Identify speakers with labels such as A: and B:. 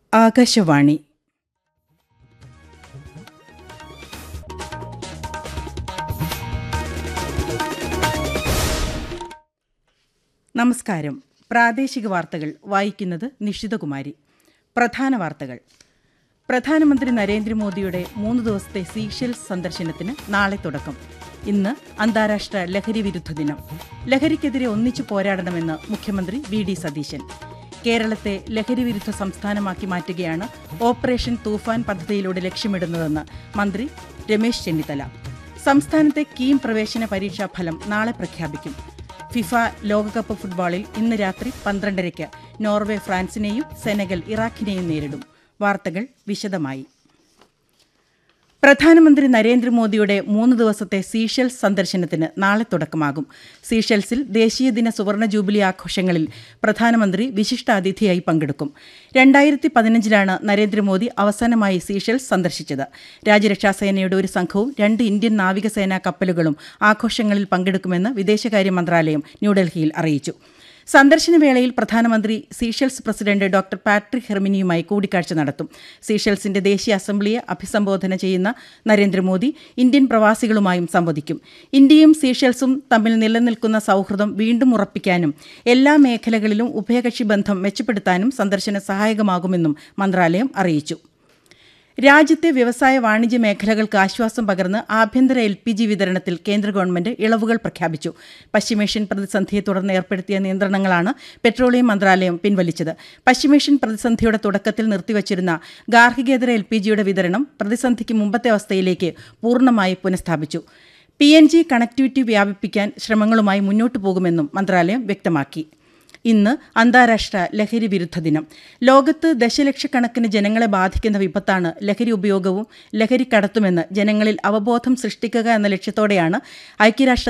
A: ആകാശവാണി നമസ്കാരം പ്രാദേശിക വാർത്തകൾ വായിക്കുന്നത് നിഷിതകുമാരി പ്രധാന വാർത്തകൾ പ്രധാനമന്ത്രി നരേന്ദ്രമോദിയുടെ മൂന്ന് ദിവസത്തെ സീഷെൽസ് സന്ദർശനത്തിന് നാളെ തുടക്കം ഇന്ന് അന്താരാഷ്ട്ര ലഹരി വിരുദ്ധ ദിനം ലഹരിക്കെതിരെ ഒന്നിച്ചു പോരാടണമെന്ന് മുഖ്യമന്ത്രി വി ഡി സതീശൻ കേരളത്തെ ലഹരി വിരുദ്ധ സംസ്ഥാനമാക്കി മാറ്റുകയാണ് ഓപ്പറേഷൻ തൂഫാൻ പദ്ധതിയിലൂടെ ലക്ഷ്യമിടുന്നതെന്ന് മന്ത്രി രമേശ് ചെന്നിത്തല സംസ്ഥാനത്തെ കീം പ്രവേശന പരീക്ഷാ ഫലം നാളെ പ്രഖ്യാപിക്കും ഫിഫ ലോകകപ്പ് ഫുട്ബോളിൽ ഇന്ന് രാത്രി പന്ത്രണ്ടരയ്ക്ക് നോർവേ ഫ്രാൻസിനെയും സെനഗൽ ഇറാഖിനെയും നേരിടും വാർത്തകൾ വിശദമായി പ്രധാനമന്ത്രി നരേന്ദ്രമോദിയുടെ മൂന്ന് ദിവസത്തെ സീഷെൽസ് സന്ദർശനത്തിന് നാളെ തുടക്കമാകും സീഷെൽസിൽ ദേശീയ ദിന സുവർണ ജൂബിലി ആഘോഷങ്ങളിൽ പ്രധാനമന്ത്രി വിശിഷ്ടാതിഥിയായി പങ്കെടുക്കും രണ്ടായിരത്തി പതിനഞ്ചിലാണ് നരേന്ദ്രമോദി അവസാനമായി സീഷെൽസ് സന്ദർശിച്ചത് രാജ്യരക്ഷാസേനയുടെ ഒരു സംഘവും രണ്ട് ഇന്ത്യൻ നാവികസേനാ കപ്പലുകളും ആഘോഷങ്ങളിൽ പങ്കെടുക്കുമെന്ന് വിദേശകാര്യ മന്ത്രാലയം ന്യൂഡൽഹിയിൽ അറിയിച്ചു സന്ദർശനവേളയിൽ പ്രധാനമന്ത്രി സീഷെൽസ് പ്രസിഡന്റ് ഡോക്ടർ പാട്രിക് ഹെർമിനിയുമായി കൂടിക്കാഴ്ച നടത്തും സീഷെൽസിന്റെ ദേശീയ അസംബ്ലിയെ അഭിസംബോധന ചെയ്യുന്ന നരേന്ദ്രമോദി ഇന്ത്യൻ പ്രവാസികളുമായും സംവദിക്കും ഇന്ത്യയും സീഷെൽസും തമ്മിൽ നിലനിൽക്കുന്ന സൗഹൃദം വീണ്ടും ഉറപ്പിക്കാനും എല്ലാ മേഖലകളിലും ഉഭയകക്ഷി ബന്ധം മെച്ചപ്പെടുത്താനും സന്ദർശനം സഹായകമാകുമെന്നും മന്ത്രാലയം അറിയിച്ചു രാജ്യത്തെ വ്യവസായ വാണിജ്യ മേഖലകൾക്ക് ആശ്വാസം പകർന്ന് ആഭ്യന്തര എൽ പി ജി വിതരണത്തിൽ കേന്ദ്ര ഗവൺമെന്റ് ഇളവുകൾ പ്രഖ്യാപിച്ചു പശ്ചിമേഷ്യൻ പ്രതിസന്ധിയെ തുടർന്ന് ഏർപ്പെടുത്തിയ നിയന്ത്രണങ്ങളാണ് പെട്രോളിയം മന്ത്രാലയം പിൻവലിച്ചത് പശ്ചിമേഷ്യൻ പ്രതിസന്ധിയുടെ തുടക്കത്തിൽ നിർത്തിവച്ചിരുന്ന ഗാർഹികേതര എൽ പി ജിയുടെ വിതരണം പ്രതിസന്ധിക്ക് മുമ്പത്തെ അവസ്ഥയിലേക്ക് പൂർണ്ണമായി പുനഃസ്ഥാപിച്ചു പി എൻ ജി കണക്ടിവിറ്റി വ്യാപിപ്പിക്കാൻ ശ്രമങ്ങളുമായി മുന്നോട്ടു പോകുമെന്നും മന്ത്രാലയം വ്യക്തമാക്കി ഇന്ന് അന്താരാഷ്ട്ര ലഹരി വിരുദ്ധ ദിനം ലോകത്ത് ദശലക്ഷക്കണക്കിന് ജനങ്ങളെ ബാധിക്കുന്ന വിപത്താണ് ലഹരി ഉപയോഗവും ലഹരി കടത്തുമെന്ന് ജനങ്ങളിൽ അവബോധം സൃഷ്ടിക്കുക എന്ന ലക്ഷ്യത്തോടെയാണ് ഐക്യരാഷ്ട്ര